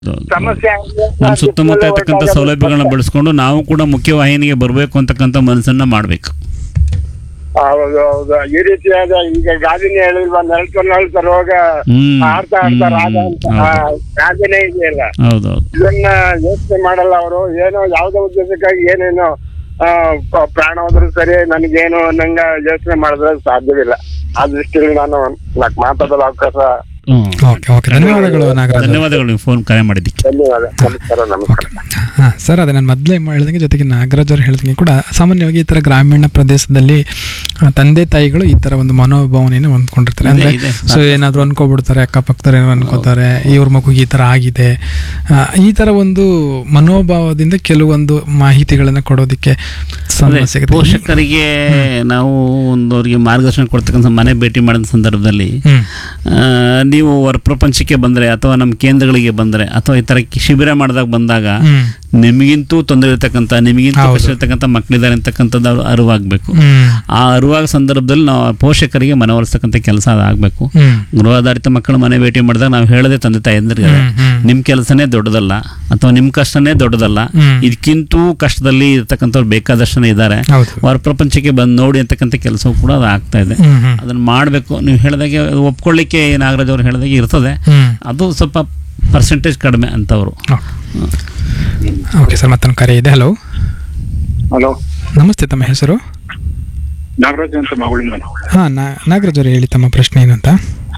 ಸಮಸ್ಯೆ ಆಗಿದೆ. ನಮ್ಮ ಸುತ್ತಮುತ್ತ ಇರ್ತಕ್ಕಂಥ ಸೌಲಭ್ಯಗಳನ್ನ ಬಳಸ್ಕೊಂಡು ನಾವು ಕೂಡ ಮುಖ್ಯವಾಹಿನಿಗೆ ಬರಬೇಕು ಅಂತಕ್ಕಂಥ ಮನಸ್ಸನ್ನ ಮಾಡಬೇಕು ಹೌದು ಹೌದು ಈ ರೀತಿಯಾದ ಈಗ ಗಾದಿನೇ ಹೇಳಿಲ್ವಾ ನೆಲ್ತ ನೆಲ್ತ ರೋಗ ಹ್ಮ್ ಆಡ್ತಾ ಆಡ್ತಾ ಹ್ಮ್, ರಾಗ ಅಂತ ಹೌದು. ಆ, ಗಾದೆನೇ ಇದೆಯಲ್ಲ ಹೌದೌದು ಇದನ್ನ ಯೋಚನೆ ಮಾಡಲ್ಲ ಅವರು ಏನೋ ಯಾವ್ದೋ ಉದ್ದೇಶಕ್ಕಾಗಿ ಏನೇನೋ ಆ, ಪ- ಪ್ರಾಣ ಹೋದ್ರು ಸರಿ ನನಗೇನು ನಂಗ ಯೋಚನೆ ಮಾಡಿದ್ರೆ ಸಾಧ್ಯವಿಲ್ಲ ಆ ದೃಷ್ಟಿಯಲ್ಲಿ ನಾನು ನಾಲ್ಕು ಮಾತಾಡಲು ಅವಕಾಶ ಹ್ಮ್ ಓಕೆ ಓಕೆ ಧನ್ಯವಾದಗಳು ನಾಗರಾಜ್ ಅವ್ರೆ. ಧನ್ಯವಾದಗಳು ನೀವು ಫೋನ್ ಕರೆ ಮಾಡಿದ್ದಕ್ಕೆ ಧನ್ಯವಾದ ನಮಸ್ಕಾರ ನಮಸ್ಕಾರ ಹಾ ಸರ್ ಅದೇ ನಾನು ಮೊದಲೇ ಹೇಳ್ದಂಗೆ ಜೊತೆಗೆ ನಾಗರಾಜ್ ಅವ್ರು ಹೇಳ್ದಂಗೆ ಕೂಡ ಸಾಮಾನ್ಯವಾಗಿ ಈ ಥರ ಗ್ರಾಮೀಣ ಪ್ರದೇಶದಲ್ಲಿ ಆ, ತಂದೆ ತಾಯಿಗಳು ಈ ಥರ ಒಂದು ಮನೋಭಾವನೆಯನ್ನು ಹೊಂದ್ಕೊಂಡಿರ್ತಾರೆ ಇದೆ, ಅಂದರೆ ಇದೆ. ಸೊ ಏನಾದರೂ ಅನ್ಕೋಬಿಡ್ತಾರೆ ಅಕ್ಕಪಕ್ಕದವ್ರು ಏನೋ ಅನ್ಕೋತಾರೆ ಇವ್ರ ಮಗುಗೆ ಈ ಥರ ಆಗಿದೆ ಆ, ಈ ಥರ ಒಂದು ಮನೋಭಾವದಿಂದ ಕೆಲವೊಂದು ಮಾಹಿತಿಗಳನ್ನು ಕೊಡೋದಕ್ಕೆ ಅದೇ, ಸಮಸ್ಯೆ ಆಗುತ್ತೆ. ಪೋಷಕರಿಗೆ ನಾವು ಒಂದು ಅವರಿಗೆ ಮಾರ್ಗದರ್ಶನ ಕೊಡ್ತಕ್ಕಂಥ ಮನೆ ಭೇಟಿ ಮಾಡಿದ ಸಂದರ್ಭದಲ್ಲಿ ಹ್ಮ್ ಆ, ನೀವು ಹೊರ ಪ್ರಪಂಚಕ್ಕೆ ಬಂದರೆ ಅಥವಾ ನಮ್ಮ ಕೇಂದ್ರಗಳಿಗೆ ಬಂದರೆ ಅಥವಾ ಈ ಥರ ಶಿಬಿರ ಮಾಡಿದಾಗ ಬಂದಾಗ ಹ್ಮ್ ನಿಮಗಿಂತೂ ತೊಂದರೆ ಇರ್ತಕ್ಕಂಥ ನಿಮಗಿಂತೂ ಹೌದು. ಕಷ್ಟ ಇರ್ತಕ್ಕಂಥ ಮಕ್ಕಳಿದ್ದಾರೆ ಅಂತಕ್ಕಂಥದ್ದು ಅವ್ರು ಅರಿವಾಗಬೇಕು ಹ್ಮ್ ಆ ಅರಿವಾಗ ಸಂದರ್ಭದಲ್ಲಿ ನಾವು ಪೋಷಕರಿಗೆ ಮನವೊಲಿಸ್ತಕ್ಕಂಥ ಕೆಲಸ ಅದಾಗಬೇಕು ಹ್ಮ್ ಗೃಹಾಧಾರಿತ ಮಕ್ಕಳು ಮನೆ ಭೇಟಿ ಮಾಡಿದಾಗ ನಾವು ಹೇಳದೆ ತಂದೆ ತಾಯಂದ್ರಿಗೆ ಹ್ಮ್, ಹ್ಮ್. ನಿಮ್ಮ ಕೆಲಸನೇ ದೊಡ್ಡದಲ್ಲ ಅಥವಾ ನಿಮ್ಮ ಕಷ್ಟನೇ ದೊಡ್ಡದಲ್ಲ ಹ್ಮ್. ಇದಕ್ಕಿಂತೂ ಕಷ್ಟದಲ್ಲಿ ಇರ್ತಕ್ಕಂಥವ್ರು ಬೇಕಾದಷ್ಟು ಇದ್ದಾರೆ ಹೌದು ಹೊರ ಪ್ರಪಂಚಕ್ಕೆ ಬಂದು ನೋಡಿ ಅಂತಕ್ಕಂಥ ಕೆಲಸವೂ ಕೂಡ ಅದು ಆಗ್ತಾ ಇದೆ ಹ್ಮ್ ಹ್ಮ್ ಅದನ್ನ ಮಾಡಬೇಕು ನೀವು ಹೇಳಿದಾಗೆ ಅದು ಒಪ್ಕೊಳ್ಳಿಕ್ಕೆ ನಾಗರಾಜ್ ಅವರು ಹೇಳಿದಾಗೆ ಇರ್ತದೆ ಹ್ಮ್ ಅದು ಸ್ವಲ್ಪ ಪರ್ಸೆಂಟೇಜ್ ಕಡಿಮೆ ಅಂತವರು ಓಕೆ ಸರ್ ಮತ್ತೊಂದು ಕರೆ ಇದೆ ಹಲೋ ಹಲೋ ನಮಸ್ತೆ ತಮ್ಮ ಹೆಸರು ನಾಗರಾಜ್ ಅಂತ ಮಗಳಿಂದ ಹಾಂ ನಾ ನಾಗರಾಜ್ ಅವರು ಹೇಳಿ ತಮ್ಮ ಪ್ರಶ್ನೆ ಏನು ಅಂತ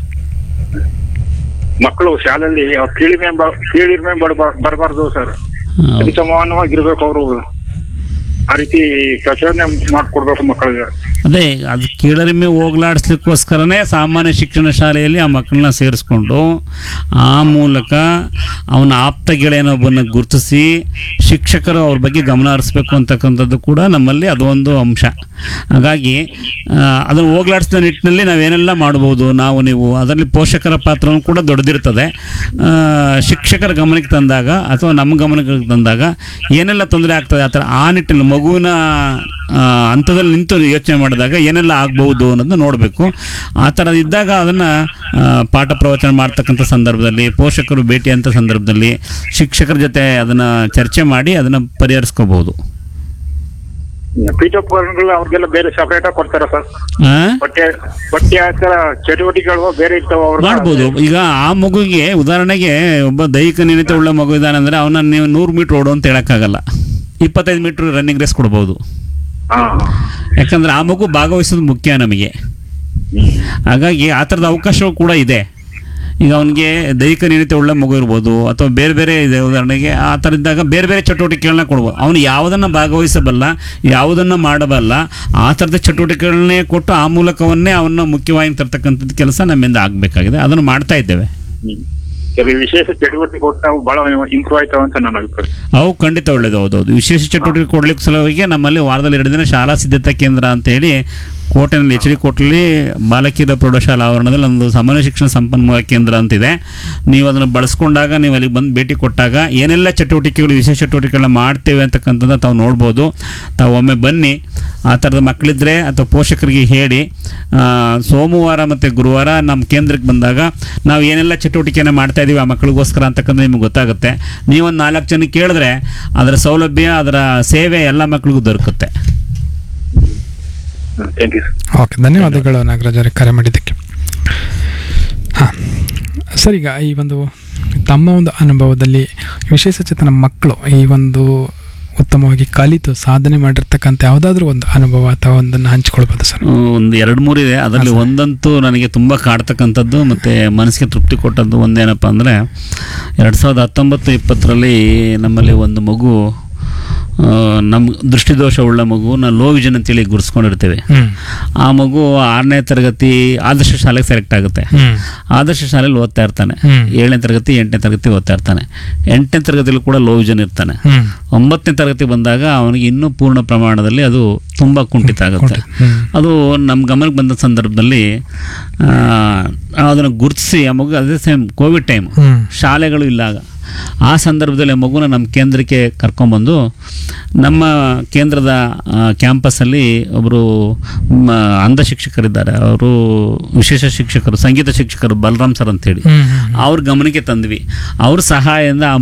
ಮಕ್ಕಳು ಶಾಲೆಯಲ್ಲಿ ಕೀಳಿಮೆ ಕೀಳಿಮೆ ಬರಬಾರ್ದು ಸರ್ ಸಮಾನವಾಗಿರ್ಬೇಕು ಅವರು ಆ ರೀತಿ ಪ್ರಚೋದನೆ ಮಾಡ್ಕೊಡ್ಬೇಕು ಮಕ್ಕಳಿಗೆ ಅದೇ ಅದು ಕೀಳರಿಮೆ ಹೋಗ್ಲಾಡಿಸ್ಲಿಕ್ಕೋಸ್ಕರನೇ ಸಾಮಾನ್ಯ ಶಿಕ್ಷಣ ಶಾಲೆಯಲ್ಲಿ ಆ ಮಕ್ಕಳನ್ನ ಸೇರಿಸ್ಕೊಂಡು ಆ ಮೂಲಕ ಅವನ ಆಪ್ತ ಗೆಳೆಯನೊಬ್ಬನ ಗುರುತಿಸಿ ಶಿಕ್ಷಕರು ಅವ್ರ ಬಗ್ಗೆ ಗಮನ ಹರಿಸ್ಬೇಕು ಅಂತಕ್ಕಂಥದ್ದು ಕೂಡ ನಮ್ಮಲ್ಲಿ ಅದೊಂದು ಅಂಶ ಹಾಗಾಗಿ ಆ, ಅದನ್ನು ಹೋಗ್ಲಾಡಿಸಿದ ನಿಟ್ಟಿನಲ್ಲಿ ನಾವೇನೆಲ್ಲ ಮಾಡ್ಬೋದು ನಾವು ನೀವು ಅದರಲ್ಲಿ ಪೋಷಕರ ಪಾತ್ರನೂ ಕೂಡ ದೊಡ್ಡದಿರ್ತದೆ ಆ, ಶಿಕ್ಷಕರ ಗಮನಕ್ಕೆ ತಂದಾಗ ಅಥವಾ ನಮ್ಮ ಗಮನಕ್ಕೆ ತಂದಾಗ ಏನೆಲ್ಲ ತೊಂದರೆ ಆಗ್ತದೆ ಆ ಥರ ಆ ನಿಟ್ಟಿನಲ್ಲಿ ಮಗುವಿನ ಆ, ಹಂತದಲ್ಲಿ ನಿಂತು ಯೋಚನೆ ಮಾಡಿದಾಗ ಏನೆಲ್ಲ ಆಗ್ಬಹುದು ಅನ್ನೋದನ್ನ ನೋಡಬೇಕು ಆ ಥರ ಇದ್ದಾಗ ಅದನ್ನು ಪಾಠ ಪ್ರವಚನ ಮಾಡ್ತಕ್ಕಂಥ ಸಂದರ್ಭದಲ್ಲಿ ಪೋಷಕರು ಭೇಟಿಯಂಥ ಸಂದರ್ಭದಲ್ಲಿ ಶಿಕ್ಷಕರ ಜೊತೆ ಅದನ್ನು ಚರ್ಚೆ ಮಾಡಿ ಅದನ್ನು ಪರಿಹರಿಸ್ಕೋಬಹುದು ಪೀಠೋಪಕರಣಗಳು ಅವ್ರಿಗೆಲ್ಲ ಬೇರೆ ಸಪರೇಟ್ ಆಗಿ ಕೊಡ್ತಾರ ಸರ್ ಆ? ಬಟ್ಟೆ ಬಟ್ಟೆ ಆತರ ಚಟುವಟಿಕೆಗಳು ಬೇರೆ ಇರ್ತಾವ ಅವ್ರ ಮಾಡ್ಬೋದು ಈಗ ಆ ಮಗುಗೆ ಉದಾಹರಣೆಗೆ ಒಬ್ಬ ದೈಹಿಕ ನ್ಯೂನತೆ ಉಳ್ಳ ಮಗು ಇದ್ದಾನೆ ಅಂದ್ರೆ ಅವನ ನೀವು ನೂರು ಮೀಟ್ರ್ ಓಡು ಅಂತ ಹೇಳಕ್ಕಾಗಲ್ಲ ಇಪ್ಪತ್ತೈದು ಮೀಟ್ರ್ ರನ್ನಿಂಗ್ ರೇಸ್ ಕೊಡ್ಬೋದು ಹಾ ಯಾಕಂದ್ರೆ ಆ ಮಗು ಭಾಗವಹಿಸೋದು ಮುಖ್ಯ ನಮಗೆ ಹಾಗಾಗಿ ಆ ಥರದ ಅವಕಾಶವೂ ಕೂಡ ಇದೆ ಈಗ ಅವನಿಗೆ ದೈಹಿಕ ನ್ಯೂನತೆ ಉಳ್ಳ ಮಗು ಇರ್ಬೋದು ಅಥವಾ ಬೇರೆ ಬೇರೆ ಇದೆ ಉದಾಹರಣೆಗೆ ಆ ಥರ ಇದ್ದಾಗ ಬೇರೆ ಬೇರೆ ಚಟುವಟಿಕೆಗಳನ್ನ ಕೊಡ್ಬೋದು ಅವನು ಯಾವುದನ್ನು ಭಾಗವಹಿಸಬಲ್ಲ ಯಾವುದನ್ನು ಮಾಡಬಲ್ಲ ಆ ಥರದ ಚಟುವಟಿಕೆಗಳನ್ನೇ ಕೊಟ್ಟು ಆ ಮೂಲಕವನ್ನೇ ಅವನ್ನ ಮುಖ್ಯವಾಗಿ ತರ್ತಕ್ಕಂಥದ್ದು ಕೆಲಸ ನಮ್ಮಿಂದ ಆಗಬೇಕಾಗಿದೆ ಅದನ್ನು ಮಾಡ್ತಾ ಇದ್ದೇವೆ ಕೆಲವು ವಿಶೇಷ ಚಟುವಟಿಕೆ ಕೊಟ್ಟು ನಾವು ಬಹಳ ಇಂಪ್ರೂವ್ ಆಯ್ತಾವ ಅಂತ ನನ್ನ ಅಭಿಪ್ರಾಯ ಅವು ಖಂಡಿತ ಒಳ್ಳೇದು ಹೌದೌದು ವಿಶೇಷ ಚಟುವಟಿಕೆ ಕೊಡ್ಲಿಕ್ಕೆ ಸಲುವಾಗಿ ನಮ್ಮಲ್ಲಿ ವಾರದಲ್ಲಿ ಎರಡು ದಿನ ಶಾಲಾ ಸಿದ್ಧತಾ ಕೇಂದ್ರ ಅಂತ ಹೇಳಿ ಕೋಟೆನಲ್ಲಿ ಎಚ್ ಡಿ ಕೋಟೆಯಲ್ಲಿ ಬಾಲಕಿಯರ ಪ್ರೌಢಶಾಲಾ ಆವರಣದಲ್ಲಿ ಒಂದು ಸಾಮಾನ್ಯ ಶಿಕ್ಷಣ ಸಂಪನ್ಮೂಲ ಕೇಂದ್ರ ಅಂತಿದೆ ನೀವು ಅದನ್ನು ಬಳಸ್ಕೊಂಡಾಗ ನೀವು ಅಲ್ಲಿಗೆ ಬಂದು ಭೇಟಿ ಕೊಟ್ಟಾಗ ಏನೆಲ್ಲ ಚಟುವಟಿಕೆಗಳು ವಿಶೇಷ ಚಟುವಟಿಕೆಗಳನ್ನ ಮಾಡ್ತೇವೆ ಅಂತಕ್ಕಂಥದ್ದು ತಾವು ನೋಡ್ಬೋದು ತಾವು ಒಮ್ಮೆ ಬನ್ನಿ ಆ ಥರದ ಮಕ್ಕಳಿದ್ರೆ ಅಥವಾ ಪೋಷಕರಿಗೆ ಹೇಳಿ ಆ, ಸೋಮವಾರ ಮತ್ತು ಗುರುವಾರ ನಮ್ಮ ಕೇಂದ್ರಕ್ಕೆ ಬಂದಾಗ ನಾವು ಏನೆಲ್ಲ ಚಟುವಟಿಕೆಯನ್ನು ಮಾಡ್ತಾ ಇದ್ದೀವಿ ಆ ಮಕ್ಕಳಿಗೋಸ್ಕರ ಅಂತಕ್ಕಂಥ ನಿಮ್ಗೆ ಗೊತ್ತಾಗುತ್ತೆ ನೀವೊಂದು ನಾಲ್ಕು ಜನ ಕೇಳಿದ್ರೆ ಅದರ ಸೌಲಭ್ಯ ಅದರ ಸೇವೆ ಎಲ್ಲ ಮಕ್ಕಳಿಗೂ ದೊರಕುತ್ತೆ ಥ್ಯಾಂಕ್ ಯು ಓಕೆ ಧನ್ಯವಾದಗಳು ನಾಗರಾಜ್ ಅವರೇ ಕರೆ ಮಾಡಿದ್ದಕ್ಕೆ ಹಾಂ ಸರ್ ಈಗ ಈ ಒಂದು ತಮ್ಮ ಒಂದು ಅನುಭವದಲ್ಲಿ ವಿಶೇಷ ಚೇತನ ಮಕ್ಕಳು ಈ ಒಂದು ಉತ್ತಮವಾಗಿ ಕಲಿತು ಸಾಧನೆ ಮಾಡಿರ್ತಕ್ಕಂಥ ಯಾವುದಾದ್ರೂ ಒಂದು ಅನುಭವ ಅಥವಾ ಒಂದನ್ನು ಹಂಚ್ಕೊಳ್ಬೋದು ಸರ್ ಒಂದು ಎರಡು ಮೂರು ಇದೆ ಅದರಲ್ಲಿ ಒಂದಂತೂ ನನಗೆ ತುಂಬ ಕಾಡ್ತಕ್ಕಂಥದ್ದು ಮತ್ತು ಮನಸ್ಸಿಗೆ ತೃಪ್ತಿ ಕೊಟ್ಟದ್ದು ಒಂದೇನಪ್ಪ ಅಂದರೆ ಎರಡು ಸಾವಿರದ ಹತ್ತೊಂಬತ್ತು ಇಪ್ಪತ್ತರಲ್ಲಿ ನಮ್ಮಲ್ಲಿ ಒಂದು ಮಗು ಆ, ನಮ್ಮ ದೃಷ್ಟಿದೋಷ ಉಳ್ಳ ಮಗುನ ಲೋ ವಿಷನ್ ಅಂತೇಳಿ ಗುರುಸ್ಕೊಂಡಿರ್ತೇವೆ ಹ್ಮ್ ಆ ಮಗು ಆರನೇ ತರಗತಿ ಆದರ್ಶ ಶಾಲೆಗೆ ಸೆಲೆಕ್ಟ್ ಆಗುತ್ತೆ ಹ್ಮ್ ಆದರ್ಶ ಶಾಲೆಯಲ್ಲಿ ಓದ್ತಾ ಇರ್ತಾನೆ ಹ್ಮ್. ಏಳನೇ ತರಗತಿ ಎಂಟನೇ ತರಗತಿ ಓದ್ತಾ ಇರ್ತಾನೆ ಎಂಟನೇ ತರಗತಿಯಲ್ಲಿ ಕೂಡ ಲೋ ವಿಷನ್ ಇರ್ತಾನೆ ಹ್ಮ್ ಒಂಬತ್ತನೇ ತರಗತಿ ಬಂದಾಗ ಅವನಿಗೆ ಇನ್ನೂ ಪೂರ್ಣ ಪ್ರಮಾಣದಲ್ಲಿ ಅದು ತುಂಬ ಕುಂಠಿತ ಆಗುತ್ತೆ ಹ್ಮ್ ಅದು ನಮ್ಮ ಗಮನಕ್ಕೆ ಬಂದ ಸಂದರ್ಭದಲ್ಲಿ ಆ, ಅದನ್ನು ಗುರುತಿಸಿ ಆ ಮಗು ಅದೇ ಸೇಮ್ ಕೋವಿಡ್ ಟೈಮ್ ಹ್ಮ್ ಶಾಲೆಗಳು ಇಲ್ಲ ಆಗ ಆ ಸಂದರ್ಭದಲ್ಲಿ ಆ ಮಗುನ ನಮ್ಮ ಕೇಂದ್ರಕ್ಕೆ ಕರ್ಕೊಂಬಂದು ನಮ್ಮ ಕೇಂದ್ರದ ಕ್ಯಾಂಪಸ್ಸಲ್ಲಿ ಒಬ್ಬರು ಅಂಧ ಶಿಕ್ಷಕರಿದ್ದಾರೆ ಅವರು ವಿಶೇಷ ಶಿಕ್ಷಕರು ಸಂಗೀತ ಶಿಕ್ಷಕರು ಬಲರಾಮ್ ಸರ್ ಅಂತೇಳಿ ಹ್ಮ್ ಹ್ಮ್ ಅವ್ರ ಗಮನಕ್ಕೆ ತಂದ್ವಿ ಅವ್ರ ಸಹಾಯದಿಂದ ಆ